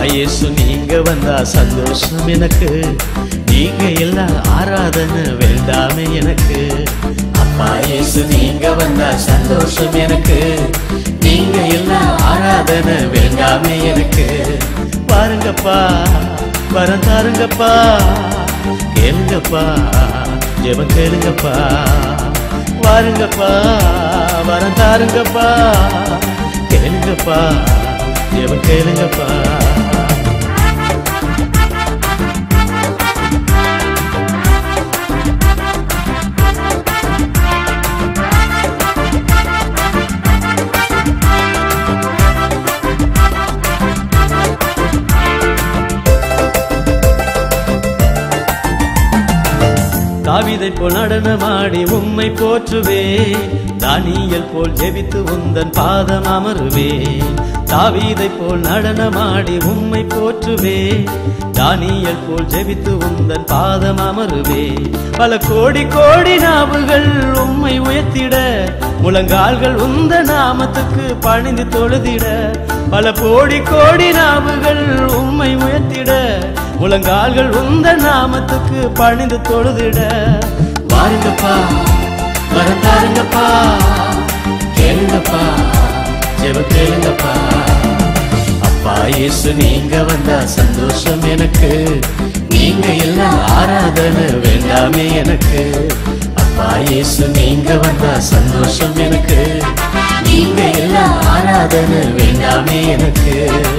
இயேசு நீங்க வந்தா சந்தோஷம் எனக்கு நீங்க எல்லாம் ஆராதனை வேண்டாமே எனக்கு அப்பா இயேசு நீங்க வந்தா சந்தோஷம் எனக்கு நீங்க எல்லாம் ஆராதனை வேண்டாமே எனக்கு பாருங்கப்பா வரம் தாருங்கப்பா கேளுங்கப்பா ஜெபம் கேளுங்கப்பா வாருங்கப்பா வரம் தாருங்கப்பா கேளுங்கப்பா ஜெபம் கேளுங்கப்பா தாவிதை போல் நடனமாடி உம்மை போற்றுவே தானியல் போல் ஜெபித்து உந்தன் பாதம் அமருவே தாவீதை போல் நடனமாடி உம்மை போற்றுவே தானியல் போல் ஜெபித்து உந்தன் பாதம் அமருவே பல கோடி கோடி நாவுகள் உம்மை உயர்த்திட முழங்கால்கள் உந்த நாமத்துக்கு பணிந்து தொழுதிட பல கோடி கோடி நாவுகள் உம்மை உயர்த்திட முழங்கால்கள் உந்த நாமத்துக்கு பணிந்து தொழுதிட வாருங்கப்பா வரந்தாருங்கப்பா கேளுங்கப்பா ஜெப கேளுங்கப்பா அப்பா இயேசு நீங்க வந்தா சந்தோஷம் எனக்கு நீங்க எல்லாம் ஆராதனை வேண்டாமே எனக்கு அப்பா இயேசு நீங்க வந்தா சந்தோஷம் எனக்கு நீங்க எல்லாம் ஆராதனை வேண்டாமே எனக்கு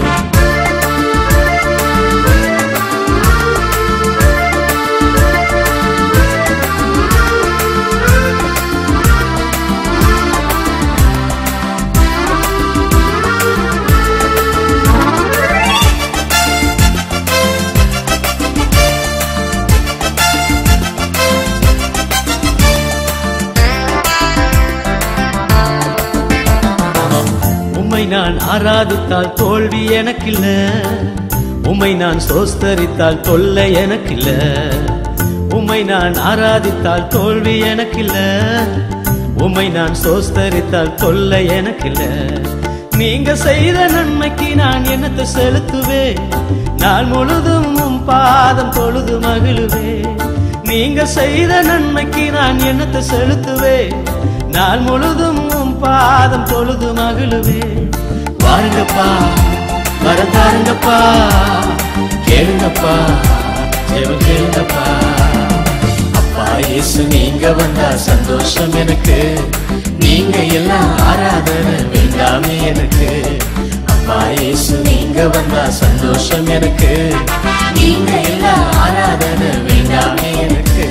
உம்மை நான் ஆராதித்தால் தோல்வி எனக்கில்ல உம்மை நான் சோஸ்தரித்தால் தொல்லை எனக்கில்ல உம்மை நான் ஆராதித்தால் தோல்வி எனக்கில்ல உம்மை நான் சோஸ்தரித்தால் தொல்லை எனக்கில்ல நீங்க செய்த நன்மைக்கு நான் என்னத்தை செலுத்துவேன் நான் முழுதும் உம் பாதம் தொழுது மகிழுவே நீங்க செய்த நன்மைக்கு நான் என்னத்தை செலுத்துவேன் நான் முழுதும் உம் பாதம் தொழுது மகிழுவே வாருங்கப்பா வரந்தாருங்கப்பா கேளுங்கப்பா ஜெபம் கேளுங்கப்பா அப்பா இயேசு நீங்க வந்தா சந்தோஷம் எனக்கு நீங்க எல்லாம் ஆராதனை வேண்டாமே எனக்கு அப்பா இயேசு நீங்க வந்தா சந்தோஷம் எனக்கு நீங்க எல்லாம் ஆராதனை வேண்டாமே எனக்கு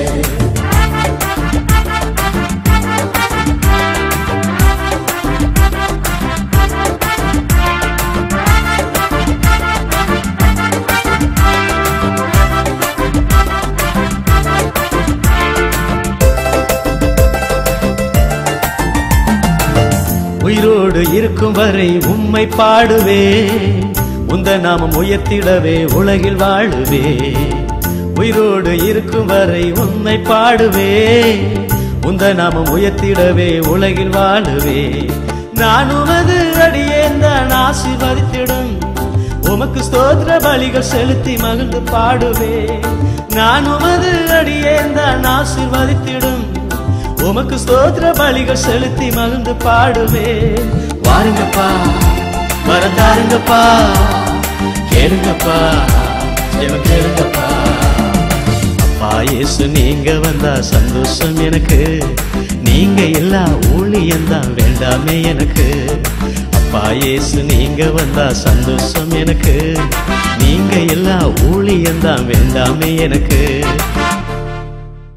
உயிரோடு இருக்கும் வரை உம்மை பாடுவே உந்த நாமம் உயர்த்திடவே உலகில் வாழுவே உயிரோடு இருக்கும் வரை உம்மை பாடுவே உந்த நாமம் உயர்த்திடவே உலகில் வாழுவே நான் உமது அடியேந்தான் ஆசீர்வதித்திடும் உமக்கு ஸ்தோத்திர பலிகள் செலுத்தி மகிழ்ந்து பாடுவே நான் உமது அடியேந்தான் ஆசீர்வதித்திடும் உமக்கு ஸ்தோத்திர பலிகள் செலுத்தி மகிழ்ந்து பாடுவே வாருங்கப்பா வரந்தாருங்கப்பா கேளுங்கப்பா ஜெபம் கேளுங்கப்பா அப்பா இயேசு நீங்க வந்தா சந்தோஷம் எனக்கு நீங்க எல்லா ஊழியந்தான் வேண்டாமே எனக்கு அப்பா இயேசு நீங்க வந்தா சந்தோஷம் எனக்கு நீங்க எல்லா ஊழியந்தான் வேண்டாமே எனக்கு